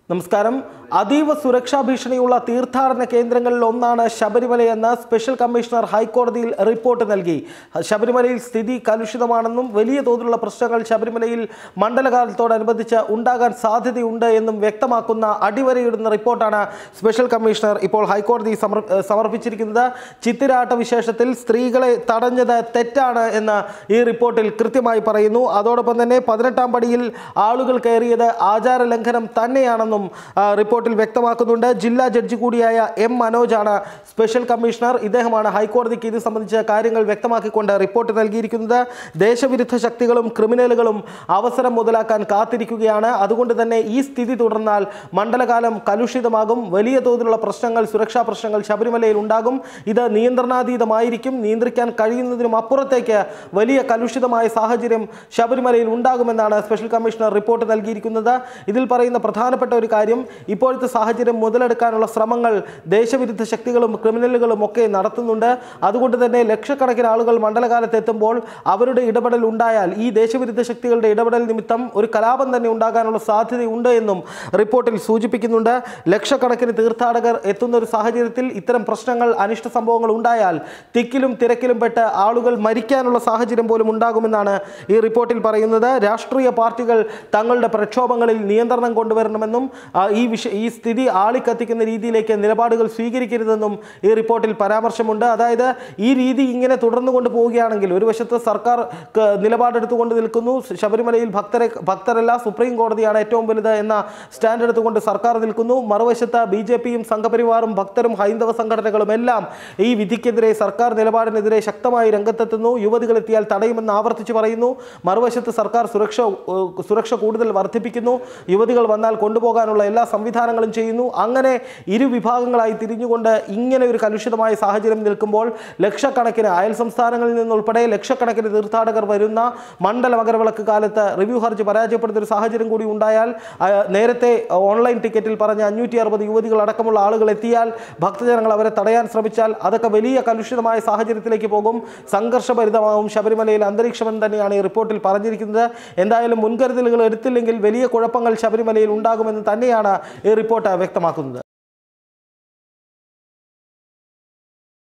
നമസ്കാരം അതീവ സുരക്ഷാ ഭീഷണിയുള്ള തീർത്ഥാടന കേന്ദ്രങ്ങളിൽ ഒന്നാണ് ശബരിമലയെന്ന് സ്പെഷ്യൽ കമ്മീഷണർ ഹൈക്കോടതിയിൽ റിപ്പോർട്ട് നൽകി ശബരിമലയിൽ സ്ഥിതി കലുഷിതമാണെന്നും വലിയ തോതിലുള്ള പ്രശ്നങ്ങൾ ശബരിമലയിൽ മണ്ഡലകാലത്തോടനുബന്ധിച്ച് ഉണ്ടാകാൻ സാധ്യതയുണ്ട് എന്നും വ്യക്തമാക്കുന്ന അടിവരയിടുന്ന റിപ്പോർട്ടാണ് സ്പെഷ്യൽ കമ്മീഷണർ ഇപ്പോൾ ഹൈക്കോടതി സമർ സമർപ്പിച്ചിരിക്കുന്നത് ചിത്തിരാട്ട വിശേഷത്തിൽ സ്ത്രീകളെ തടഞ്ഞത് തെറ്റാണ് എന്ന് ഈ റിപ്പോർട്ടിൽ കൃത്യമായി പറയുന്നു അതോടൊപ്പം തന്നെ പതിനെട്ടാം പടിയിൽ ആളുകൾ കയറിയത് ആചാര ലംഘനം തന്നെയാണെന്നും ആ, റിപ്പോർട്ടിൽ വ്യക്തമാക്കുന്നുണ്ട് ജില്ലാ ജഡ്ജി കൂടിയായ എം മനോജാണ് സ്പെഷ്യൽ കമ്മീഷണർ ഇദ്ദേഹമാണ് ഹൈക്കോടതിക്ക് ഇത് സംബന്ധിച്ച കാര്യങ്ങൾ വ്യക്തമാക്കിക്കൊണ്ട് റിപ്പോർട്ട് നൽകിയിരിക്കുന്നത് ദേശവിരുദ്ധ ശക്തികളും ക്രിമിനലുകളും അവസരം മുതലാക്കാൻ കാത്തിരിക്കുകയാണ് അതുകൊണ്ട് തന്നെ ഈ സ്ഥിതി തുടർന്നാൽ മണ്ഡലകാലം കലുഷിതമാകും വലിയ തോതിലുള്ള പ്രശ്നങ്ങൾ സുരക്ഷാ പ്രശ്നങ്ങൾ ശബരിമലയിൽ ഉണ്ടാകും ഇത് നിയന്ത്രണാതീതമായിരിക്കും നിയന്ത്രിക്കാൻ കഴിയുന്നതിനും അപ്പുറത്തേക്ക് വലിയ കലുഷിതമായ സാഹചര്യം ശബരിമലയിൽ ഉണ്ടാകുമെന്നാണ് സ്പെഷ്യൽ കമ്മീഷണർ റിപ്പോർട്ട് നൽകിയിരിക്കുന്നത് ഇതിൽ പറയുന്ന പ്രധാനപ്പെട്ട ഒരു കാര്യം ഇപ്പോഴത്തെ സാഹചര്യം മുതലെടുക്കാനുള്ള ശ്രമങ്ങൾ ദേശവിരുദ്ധ ശക്തികളും ക്രിമിനലുകളും ഒക്കെ നടത്തുന്നുണ്ട് അതുകൊണ്ട് തന്നെ ലക്ഷക്കണക്കിന് ആളുകൾ മണ്ഡലകാലത്ത് എത്തുമ്പോൾ അവരുടെ ഇടപെടൽ ഉണ്ടായാൽ ഈ ദേശവിരുദ്ധ ശക്തികളുടെ ഇടപെടൽ നിമിത്തം ഒരു കലാപം തന്നെ ഉണ്ടാകാനുള്ള സാധ്യതയുണ്ട് എന്നും റിപ്പോർട്ടിൽ സൂചിപ്പിക്കുന്നുണ്ട് ലക്ഷക്കണക്കിന് തീർത്ഥാടകർ എത്തുന്ന ഒരു സാഹചര്യത്തിൽ ഇത്തരം പ്രശ്നങ്ങൾ അനിഷ്ട സംഭവങ്ങൾ ഉണ്ടായാൽ തിക്കിലും തിരക്കിലും പെട്ട് ആളുകൾ മരിക്കാനുള്ള സാഹചര്യം പോലും ഉണ്ടാകുമെന്നാണ് ഈ റിപ്പോർട്ടിൽ പറയുന്നത് രാഷ്ട്രീയ പാർട്ടികൾ തങ്ങളുടെ പ്രക്ഷോഭങ്ങളിൽ നിയന്ത്രണം കൊണ്ടുവരണമെന്നും ആ, ഈ വിഷ ഈ സ്ഥിതി ആളിക്കത്തിക്കുന്ന രീതിയിലേക്ക് നിലപാടുകൾ സ്വീകരിക്കരുതെന്നും ഈ റിപ്പോർട്ടിൽ പരാമർശമുണ്ട് അതായത് ഈ രീതി ഇങ്ങനെ തുടർന്നു കൊണ്ട് പോവുകയാണെങ്കിൽ ഒരു വശത്ത് സർക്കാർ ക- നിലപാടെടുത്തുകൊണ്ട് നിൽക്കുന്നു ശബരിമലയിൽ ഭക്തരെ ഭക്തരല്ല സുപ്രീം കോടതിയാണ് ഏറ്റവും വലുത് എന്ന സ്റ്റാൻഡ് എടുത്തുകൊണ്ട് സർക്കാർ നിൽക്കുന്നു മറുവശത്ത് ബി ജെ പിയും സംഘപരിവാറും ഭക്തരും ഹൈന്ദവ സംഘടനകളും എല്ലാം ഈ വിധിക്കെതിരെ സർക്കാർ നിലപാടിനെതിരെ ശക്തമായി രംഗത്തെത്തുന്നു യുവതികൾ എത്തിയാൽ തടയുമെന്ന് ആവർത്തിച്ച് പറയുന്നു മറുവശത്ത് സർക്കാർ സുരക്ഷ ഏഹ്, സുരക്ഷ കൂടുതൽ വർദ്ധിപ്പിക്കുന്നു യുവതികൾ വന്നാൽ കൊണ്ടുപോകാനുള്ള എല്ലാ സംവിധാനങ്ങളും ചെയ്യുന്നു അങ്ങനെ ഇരു വിഭാഗങ്ങളായി തിരിഞ്ഞുകൊണ്ട് ഇങ്ങനെ ഒരു കലുഷിതമായ സാഹചര്യം നിൽക്കുമ്പോൾ ലക്ഷക്കണക്കിന് അയൽ സംസ്ഥാനങ്ങളിൽ നിന്നുൾപ്പെടെ ലക്ഷക്കണക്കിന് തീർത്ഥാടകർ വരുന്ന മണ്ഡല മകരവിളക്ക് കാലത്ത് റിവ്യൂ ഹർജി പരാജയപ്പെടുന്ന ഒരു സാഹചര്യം കൂടി ഉണ്ടായാൽ ആ, നേരത്തെ ഓൺലൈൻ ടിക്കറ്റിൽ പറഞ്ഞ അഞ്ഞൂറ്റി അറുപത് യുവതികൾ അടക്കമുള്ള ആളുകൾ എത്തിയാൽ ഭക്തജനങ്ങൾ അവരെ തടയാൻ ശ്രമിച്ചാൽ അതൊക്കെ വലിയ കലുഷിതമായ സാഹചര്യത്തിലേക്ക് പോകും സംഘർഷഭരിതമാവും ശബരിമലയിൽ അന്തരീക്ഷമെന്ന് തന്നെയാണ് ഈ റിപ്പോർട്ടിൽ പറഞ്ഞിരിക്കുന്നത് എന്തായാലും മുൻകരുതലുകൾ എടുത്തില്ലെങ്കിൽ വലിയ കുഴപ്പങ്ങൾ ശബരിമലയിൽ ഉണ്ടാകുമെന്ന് തന്നെയാണ് ഈ റിപ്പോർട്ട് വ്യക്തമാക്കുന്നത്